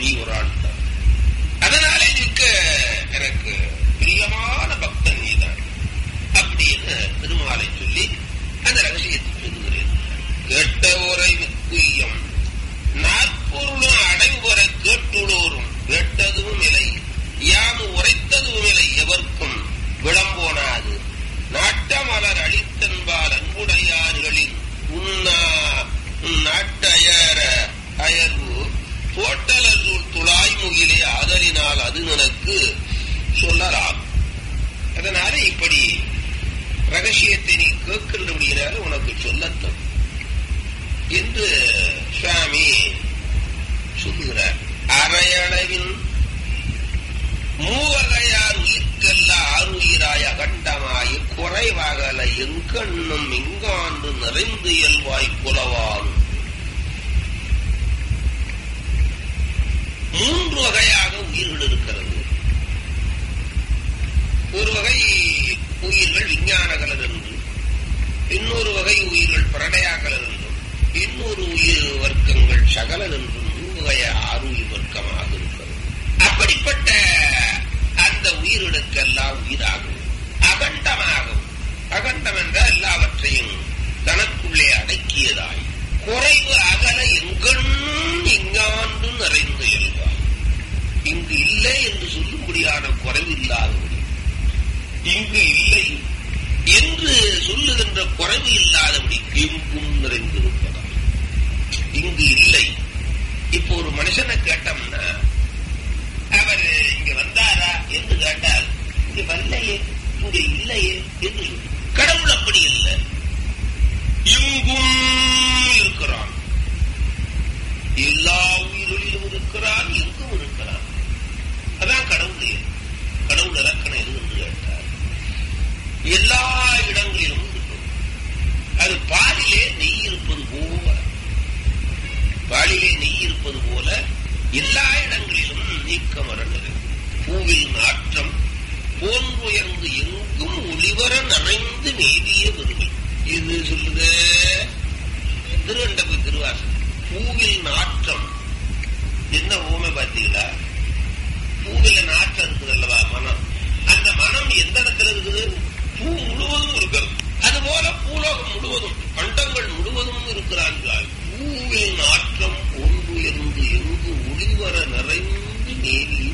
நீ ஒரு ஆள் தான் அதனாலே நிற்க எனக்கு பிரியமான பக்தன் நீதான் அப்படின்னு திருமாலை சொல்லி அந்த ரகசியத்தை சொல்லுகிறேன் கேட்ட உரை குய்யம் நாற்பொருளும் அடைவுற கேட்டுளோரும் கேட்டதும் இலை யாம் உரைத்ததும் இலை எவர்க்கும் விளம்போனாது நாட்டமலர் அளித்தன்பால் அன்புடையார்களின் உண்ணா நாட்டயர அயர்வு தோட்டலூர் துளாய் முகிலே ஆதலினால் அது நினக்கு சொல்லலாம் அதனால இப்படி ரகசியத்தை நீ கேட்கின்றபடியினால உனக்கு சொல்லட்டும் என்று சுவாமி சொல்லுகிறார் அரையளவின் மூவகையார் உயிர்க்கல்ல ஆறுயிராய் அகண்டமாய் குறைவாகல எங்கண்ணும் இங்காண்டு நிறைந்து இயல்வாய் புலவான் மூன்று வகையாக உயிர்கள் இருக்கிறது ஒரு வகை உயிர்கள் விஞ்ஞான கலர் என்று இன்னொரு வகை உயிர்கள் பிரடயாகலர் என்றும் இன்னொரு உயிர் வர்க்கங்கள் சகலர் என்றும் மூவகைய ஆறு உயிர் வர்க்கமாக இருக்கிறது அப்படிப்பட்ட அந்த உயிர்களுக்கெல்லாம் உயிராகும் அகண்டமாகும் அகண்டம் என்றால் எல்லாவற்றையும் தனக்குள்ளே அடக்கியதாய் குறைவு அகல எங்கண்ணும் எங்காண்டு நிறைந்து இயல்பாய் இங்கு இல்லை என்று சொல்லும்படியான குறைவு இல்லாதபடி இங்கு இல்லை என்று சொல்லுகின்ற குறைவு இல்லாதபடி எங்கும் நிறைந்திருப்பதா இங்கு இல்லை இப்போ ஒரு மனுஷனை கேட்டோம்னா அவர் இங்க வந்தாரா என்று கேட்டால் இங்க வரலையே இங்க இல்லையே என்று சொல்லு கடவுள் அப்படி இல்லை எங்கும் இருக்கிறான் எல்லா உயிரிலும் இருக்கிறான் எங்கும் இருக்கிறான் அதான் கடவுள் கடவுள் இலக்கணம் எது என்று கேட்டார் எல்லா இடங்களிலும் இருக்கும் அது பாலிலே நெய் இருப்பது போல பாலிலே நெய் இருப்பது போல எல்லா இடங்களிலும் நீக்கமர நிறைவு பூவில் நாற்றம் போன்றுயர்ந்து எங்கும் ஒளிவர நிறைந்து நேதிய விரும்பி இது சொல்லுது திருவண்டபு திருவாசம் பூவில் நாற்றம் என்ன ஊமை பார்த்தீங்களா பூவில நாற்றம் இருக்குது அல்லவா மனம் அந்த மனம் எந்த இடத்துல இருக்குது பூ முழுவதும் இருக்கிறது அதுபோல பூலோகம் முழுவதும் அண்டங்கள் முழுவதும் இருக்கிறார்கள் பூவில் நாற்றம் ஒன்றுயர்ந்து எங்கு ஒளிவர நிறைந்து நேரி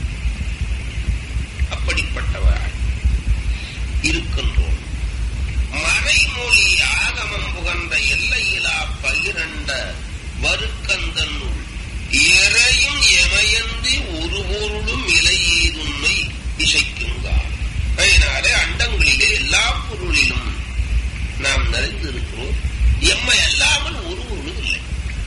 அப்படிப்பட்டவர் இருக்கின்றோம் மறைமொழி ஆகமம் புகழ்ந்த எல்லையிலா பகிரண்ட வருக்கந்தன்னுள் எறையும் எமையன்றி ஒரு பொருளும் இலையேதுண்மை இசைக்குங்கால் அதனாலே அண்டங்களிலே எல்லா பொருளிலும் நாம் நிறைந்திருக்கிறோம் எம்மை அல்லாமல் ஒரு பொருளும் இல்லை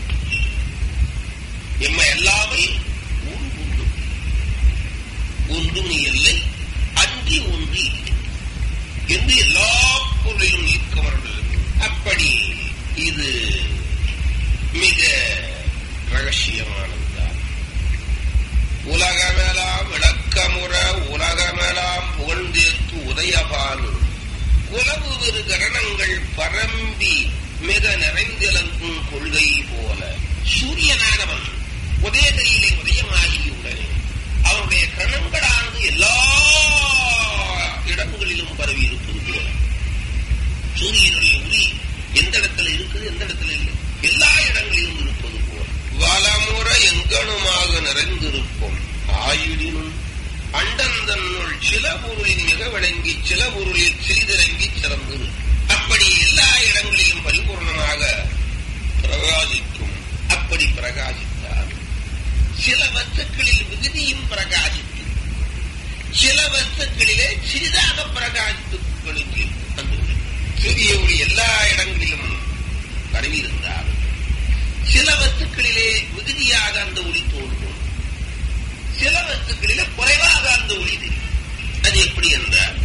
எம்மை அல்லாமல் ஒரு பொருளும் ஒன்றும் இல்லை அன்றி ஒன்று இல்லை என்று எல்லா பொருளிலும் ஈர்க்கவர்கள் அப்படி இது மிக ரகசியமானதுதான் உலகமெல்லாம் விளக்கமுற உலகமெல்லாம் புகழ்ந்தேத்து உதயபானு குலவு விரு கரணங்கள் பரம்பி மிக நிறைந்திலங்கும் கொள்கை போல சூரியனானவன் உதயகையிலே உதயமாகியுடனே அவருடைய கணங்களானது எல்லா இடங்களிலும் பரவி இருப்பது போல சூரியனுடைய ஒளி எந்த இடத்துல இருக்குது எந்த இடத்துல இல்லை எல்லா இடங்களிலும் இருப்பது போல வளமுற எங்கனுமாக நிறைந்திருக்கும் ஆயுடினும் அண்டந்தன்னுள் சில பொருளின் மிக விளங்கி சில பொருளில் சிறிதிறங்கி சிறந்திரு அப்படி எல்லா இடங்களிலும் பரிபூர்ணமாக பிரகாசிக்கும் அப்படி பிரகாசித்தார் சில வஸ்துக்களில் விகுதியும் பிரகாசித்து சில வஸ்துக்களிலே சிறிதாக பிரகாசித்து வெளிக்கு வந்துவிடும் சூரிய ஒளி எல்லா இடங்களிலும் பரவி இருந்தால் சில வஸ்துக்களிலே மிகுதியாக அந்த ஒளி தோன்றும் சில வஸ்துக்களிலே குறைவாக அந்த ஒளி தெரியும் அது எப்படி என்றால்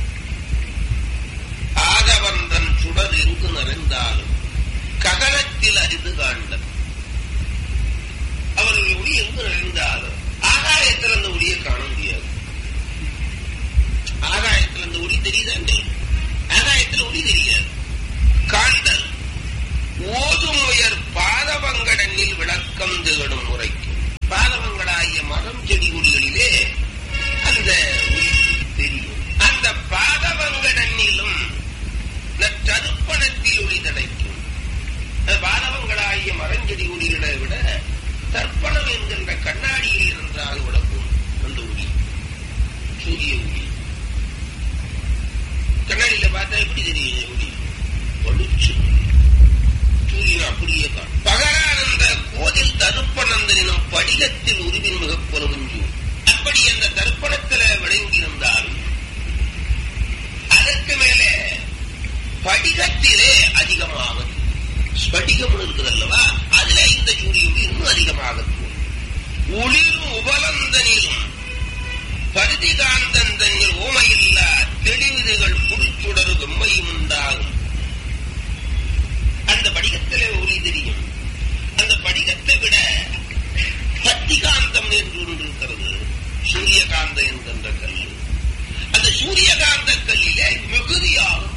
ஆகவந்தன் சுடர் எங்கு நிறைந்தாலும் ககனத்தில் அறிந்து காண்டன் அவர்கள் ஒளி எங்கு நிறைந்தாலும் ஆகாயத்தில் அந்த ஒளியை காண முடியாது ஆகாயத்தில் அந்த ஒளி தெரியுதாங்க ஆகாயத்தில் ஒளி தெரியாது காண்டல் ஓதும் உயர் பாதவங்கடனில் விளக்கம் திகழும் முறைக்கும் பாதவங்களாகிய சூரிய ஒளி கண்ணாடியில பார்த்தா எப்படி தெரியும் ஒளி பளிச்சு சூரியன் அப்படியே காணும் பகரானந்த கோதில் தருப்பனந்தனும் படிகத்தில் உருவின் மிக பொருவஞ்சு அப்படி அந்த தர்ப்பணத்துல விளங்கியிருந்தாலும் அதற்கு மேலே படிகத்திலே அதிகமாக ஸ்படிகம் இருக்குது அல்லவா அதுல இந்த சூரியன் இன்னும் அதிகமாக தோன்றும். ஒளிரும் உபலந்தனிலும் பருதிகாந்தந்தனில் ஓமையில்லா தெளிவுகள் புடிச்சுடரு வெம்மையும் உண்டாகும் அந்த படிகத்திலே ஒளி தெரியும் அந்த படிகத்தை விட பத்திகாந்தம் என்று ஒன்று இருக்கிறது சூரியகாந்தம் என்கின்ற கல் அந்த சூரியகாந்த கல்லிலே மிகுதியாகும்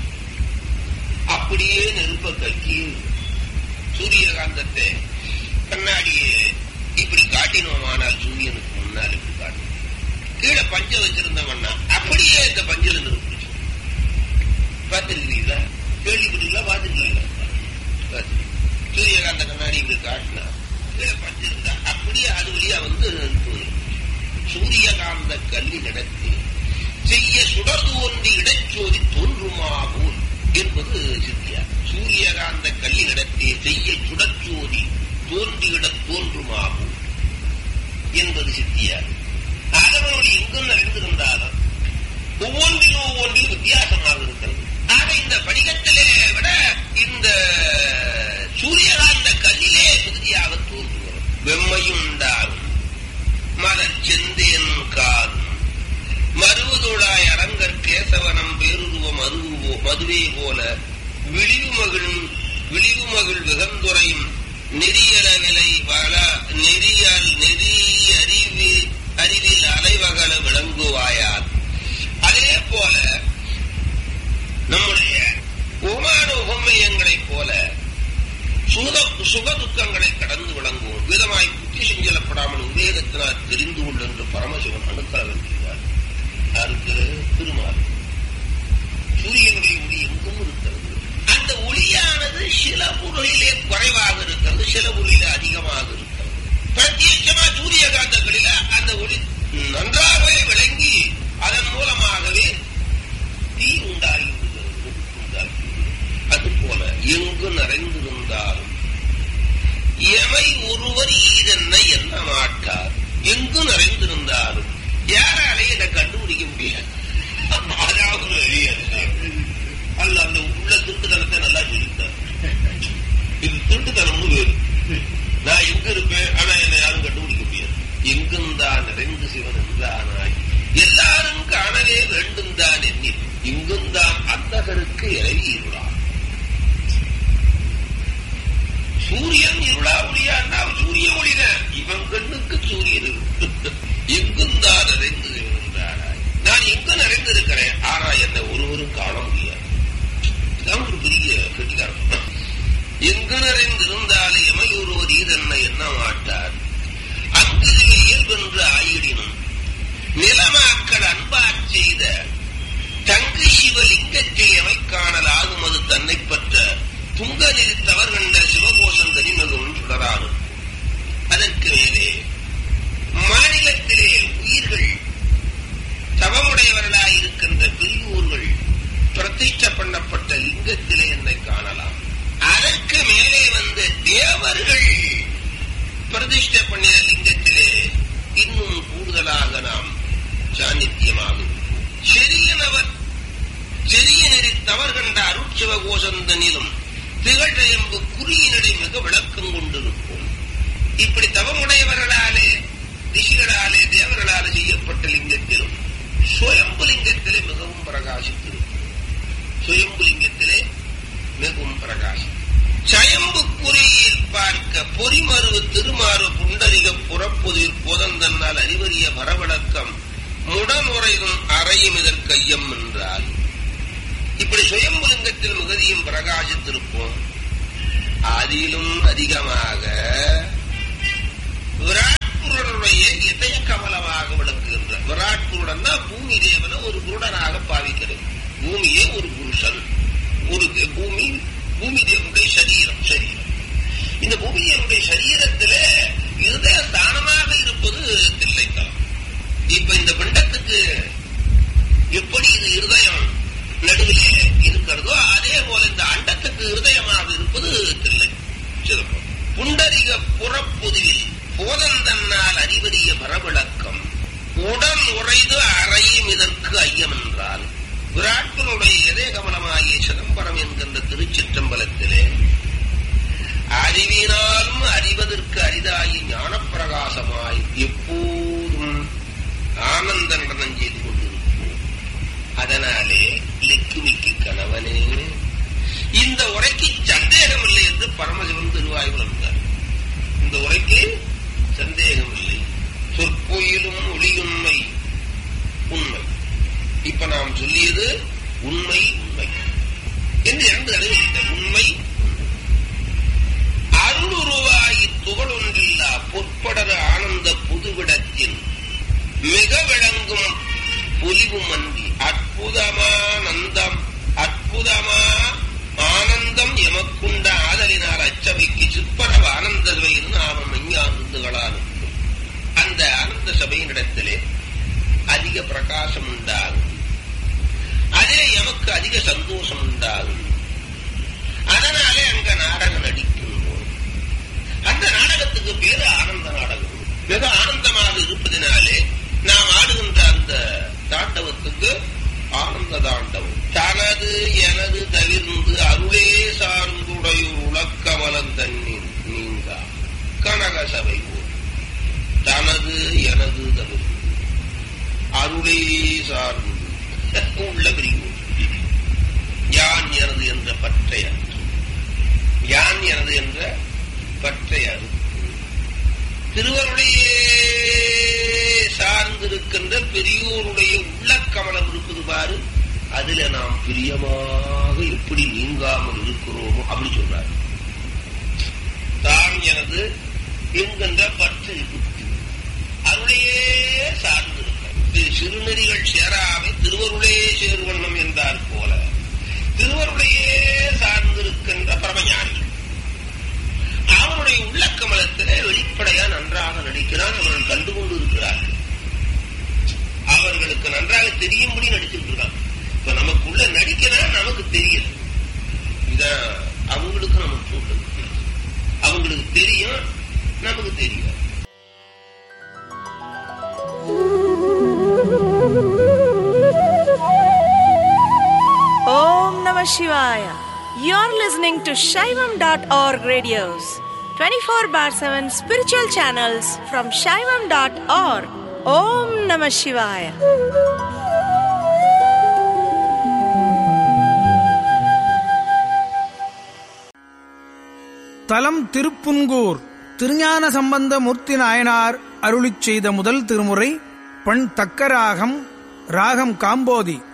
அப்படியே நெருப்ப கக்கி சூரியகாந்தத்தை கண்ணாடியே இப்படி காட்டினோமானால் சூரியனுக்கு முன்னால் இப்படி காட்டும் கீழே பஞ்ச வச்சிருந்தவன்னா அப்படியே இந்த பஞ்சில நெருப்பு பார்த்திருக்கிறீங்களா கேள்விப்பட்டீங்களா பார்த்திருக்கீங்களா பார்த்திருக்கீங்க. சூரியகாந்த கண்ணாடி இப்படி காட்டினா கீழே பஞ்சு இருந்தா அப்படியே அது வழியா வந்து நெருப்பு வரும். சூரியகாந்த கல்வி நடத்தி செய்ய சுடர் தோன்றி இடைச்சோதி தோன்றுமா போல் என்பது சித்தியா சூரியகாந்த கல்வி நடத்தி செய்ய சுடச்சோதி தோன்றிவிட தோன்றுமா போல் என்பது சித்தியா ஆகவனோடு எங்கும் நிறைந்திருந்தாலும் ஒவ்வொன்றிலும் ஒவ்வொன்றிலும் வித்தியாசமாக இருக்கிறது ஆக இந்த படிகத்திலே விட இந்த சூரியகாந்த கல்லிலே மிகுதியாக தோன்றுகிறது வெம்மையும் உண்டாகும் மலர் செந்தேன் காலும் மருவதோடாய் அரங்கர் கேசவனம் பேருருவம் அருவோ மதுவே போல விழிவு மகிழ் விழிவு மகிழ் விகந்துரையும் நெறியளவிலை பல நெறியால் நெறி அறிவு அறிவில் அலைவகல விளங்குவாயார் அதே போல நம்முடைய உமான உபமயங்களைப் போல சுக சுக துக்கங்களை கடந்து விளங்கும் விதமாய் புத்தி செஞ்சலப்படாமல் உவேகத்தினால் தெரிந்து கொள் என்று பரமசிவன் அணுக்கள வேண்டியிருந்தார் யாருக்கு திருமால் சூரியனுடைய ஒளி எங்கும் இருக்கிறது அந்த ஒளியானது சில பொருளிலே குறைவாக இருக்கிறது சில பொருளிலே அதிகமாக இருக்கிறது பிரத்யட்சமா சூரியகாந்தங்களில அந்த ஒளி நன்றாகவே விளங்கி அதன் மூலமாகவே தீ உண்டாகி விடுகிறது, உண்டாகி விடுகிறது. அதுபோல எங்கு நிறைந்திருந்தாலும் எமை ஒருவர் ஈதென்ன எண்ண மாட்டார் எங்கு நிறைந்திருந்தாலும் யாராலே இதை கண்டுபிடிக்க முடியாது அதாவது அறியாது அல்ல அந்த உள்ள திருட்டுத்தனத்தை நல்லா சொல்லிட்டார் இது திருட்டுத்தனம்னு வேறு நான் எங்க இருப்பேன் ஆனா என்னை யாரும் கண்டுபிடிக்க முடியாது எங்கும் தான் நிறைந்து சிவன் என்றானாய் எல்லாரும் காணவே வேண்டும் தான் எண்ணி இங்கும் தான் அந்தகருக்கு இறங்கி இருளார் சூரியன் இருளா ஒளியான்னா சூரிய ஒளிதான் இவன் கண்ணுக்கு சூரியன் இருக்கு. எங்கும் தான் நிறைந்து இருந்தாராய் நான் எங்கு நிறைந்திருக்கிறேன் ஆனா என்னை ஒருவரும் காண முடியாது இதான் ஒரு பெரிய கெட்டிக்காரன் எங்கு நிறைந்திருந்தாலே எமையொருவர் ஈதன்னை எண்ண மாட்டார் அங்கு இயல்பென்று ஆயிடினும் நிலமாக்கள் அன்பாற் செய்த தங்கு சிவலிங்கத்தை எமை காணல் ஆகும் அது தன்னை பற்ற துங்க நிறுத்தவர் கண்ட சிவகோஷம் தனிமகவும் சுடரானும் அதற்கு மேலே மாநிலத்திலே உயிர்கள் தவமுடையவர்களாய் இருக்கின்ற பெரியோர்கள் பிரதிஷ்ட பண்ணப்பட்ட லிங்கத்திலே என்னை காணலாம் அதற்கு மேலே வந்த தேவர்கள் பிரதிஷ்ட பண்ணின லிங்கத்திலே இன்னும் கூடுதலாக நாம் சாநித்தியமாக இருப்போம். செரியனவர் செரிய நெறி தவறு கண்ட அருட்சிவ கோஷந்தனிலும் திகழெம்பு குறியினடை மிக விளக்கம் கொண்டிருப்போம் இப்படி தவமுடையவர்களாலே ரிஷிகளாலே தேவர்களாலே செய்யப்பட்ட லிங்கத்திலும் சுயம்பு லிங்கத்திலே மிகவும் பிரகாசித்திருக்கும் சுயம்பு லிங்கத்திலே மிகவும் பிரகாசம் சயம்பு குறியில் பார்க்க பொறிமருவு திருமாறு புண்டரிக புறப்புதிர் போதந்தன்னால் அறிவறிய வரவிளக்கம் முடனுரையும் அறையும் இதற்கு ஐயம் என்றால் இப்படி சுயம்புலிங்கத்தில் மிகுதியும் பிரகாசித்திருப்போம் அதிலும் அதிகமாக விராட்புரனுடைய இதய கமலமாக விளக்குகின்ற விராட்புருடன் பூமி தேவனை ஒரு குருடனாக பாவிக்கிறது பூமியே ஒரு புருஷன் ஒரு தே- பூமி பூமி தேவனுடைய சரீரம் சரீரம் இந்த பூமி தேவனுடைய சரீரத்தில இருதய ஸ்தானமாக இருப்பது தில்லைத்தலம் இப்ப இந்த பிண்டத்துக்கு பொய்து அறையும் இதற்கு ஐயம் என்றால் விராட்களுடைய இதய கமலமாகிய சிதம்பரம் என்கின்ற திருச்சிற்றம்பலத்திலே அறிவினாலும் அறிவதற்கு அரிதாகி ஞானப்பிரகாசமாய் எப்போதும் ஆனந்த நடனம் செய்து கொண்டிருப்போம் அதனாலே லிக்குமிக்கு கணவனே இந்த உரைக்கு சந்தேகம் இல்லை என்று பரமசிவன் திருவாய் வந்தார் இந்த உரைக்கு சந்தேகம் இல்லை சொற்பொயிலும் ஒளியுண்மை உண்மை இப்ப நாம் சொல்லியது உண்மை உண்மை என்று இரண்டு தடவை சொல்லிட்டார். உண்மை அருளுருவாய் துகளொன்றில்லா பொற்படர ஆனந்த புதுவிடத்தில் மிக விளங்கும் பொலிவும் அன்றி அற்புதமானந்தம் அற்புதமா ஆனந்தம் எமக்குண்ட ஆதலினால் அச்சபைக்கு சிற்பரவ ஆனந்த சபையில் நாம மெஞ்ஞானந்துகளாலும் அந்த ஆனந்த சபையினிடத்திலே அதிக பிரகாசம் உண்டாகும் அதே எமக்கு அதிக சந்தோஷம் உண்டாகும் அதனாலே அங்க நாடகம் நடிக்கின்றோம் அந்த நாடகத்துக்கு பேரு ஆனந்த நாடகம் மிக ஆனந்தமாக இருப்பதினாலே நாம் ஆடுகின்ற அந்த தாண்டவத்துக்கு ஆனந்த தாண்டவம் தனது எனது தவிர்ந்து அருளே சார்ந்துடையூர் உலக்கமலம் தன்னின் நீங்கா கனக சபை போல் தனது எனது தவிர்ந்து அருளே சார்ந்து உள்ள பிரிவு யான் எனது என்ற பற்றை அன்று யான் எனது என்ற பற்றை அறுத்து திருவருடைய சார்ந்திருக்கின்ற பெரியோருடைய உள்ளக்கமலம் இருக்குது பாரு அதுல நாம் பிரியமாக எப்படி நீங்காமல் இருக்கிறோமோ அப்படி சொல்றாரு தான் எனது என்கின்ற பற்று இருக்கு அருளையே சார்ந்திருக்க திரு சிறுநெறிகள் சேராமை திருவருளே சேர்வண்ணம் என்றார் போல திருவருளையே சார்ந்திருக்கின்ற பரமஞானிகள் அவனுடைய உள்ளக்கமலத்திலே வெளிப்படையா நன்றாக நடிக்கிறான் அவர்கள் கண்டுகொண்டு இருக்கிறார்கள் அவர்களுக்கு நன்றாக தெரியும்படி நடிச்சுட்டு இருக்கான் இப்ப நமக்குள்ள நடிக்கிறான் நமக்கு தெரியல இதான் அவங்களுக்கு நமக்கு உள்ள வித்தியாசம். அவங்களுக்கு தெரியும் நமக்கு தெரியும் Om Namah Shivaya. You're listening to Shaivam.org radios, 24 bar 7 spiritual channels from Shaivam.org. Om Namah Shivaya. தலம் திருப்புன்கூர் திருஞான சம்பந்த மூர்த்தி நாயனார் அருளிச் செய்த முதல் திருமுறை பண் தக்கராகம் ராகம் காம்போதி